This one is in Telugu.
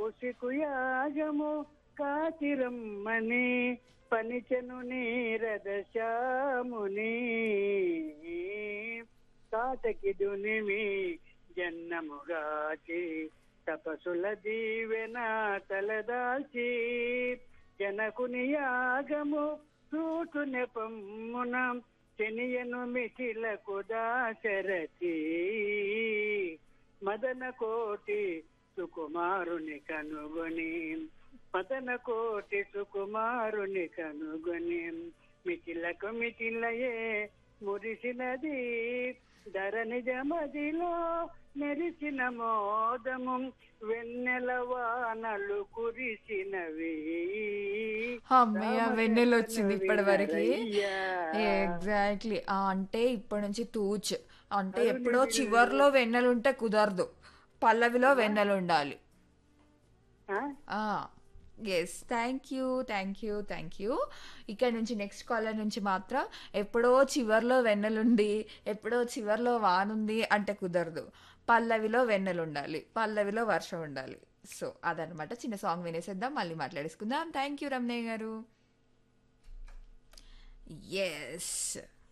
కౌశికు యాగము కాచిరమ్మని పనిచెను నీరద శ్యాముని కాటకి దునిమి జన్నముగాచి తపసుల దీవెన తలదాల్చి జనకుని యాగము చూటు నెపమ్మున శనియను మిథిలకు దాశరథి మదన కోటి సుకుమారుని కనుగొని మదన కోటి సుకుమారుని కనుగొని మిథిలకు మిథిలయే మురిసినది ధర నిజమదిలో మెరిసిన మోదము వెన్నెల వానలు కురిసినవి అమ్మయ్య వెన్నెల వచ్చింది ఇప్పటి వరకు వినరయ్యా. ఎగ్జాక్ట్లీ అంటే ఇప్పటి నుంచి తూచ్ అంటే ఎప్పుడో చివర్లో వెన్నెలు ఉంటే కుదరదు పల్లవిలో వెన్నెలు ఉండాలి ఆ? Yes thank you thank you thank you ఇక్కడ నుంచి నెక్స్ట్ కాలర్ నుంచి మాత్రం ఎప్పుడో చివర్లో వెన్నెలుంది ఎప్పుడో చివర్లో వానుంది అంటే కుదరదు పల్లవిలో వెన్నెలు ఉండాలి పల్లవిలో వర్షం ఉండాలి సో అదనమాట చిన్న సాంగ్ వినేసేద్దాం మళ్ళీ మాట్లాడేసుకుందాం థ్యాంక్ యూ రమణయ్య గారు ఎస్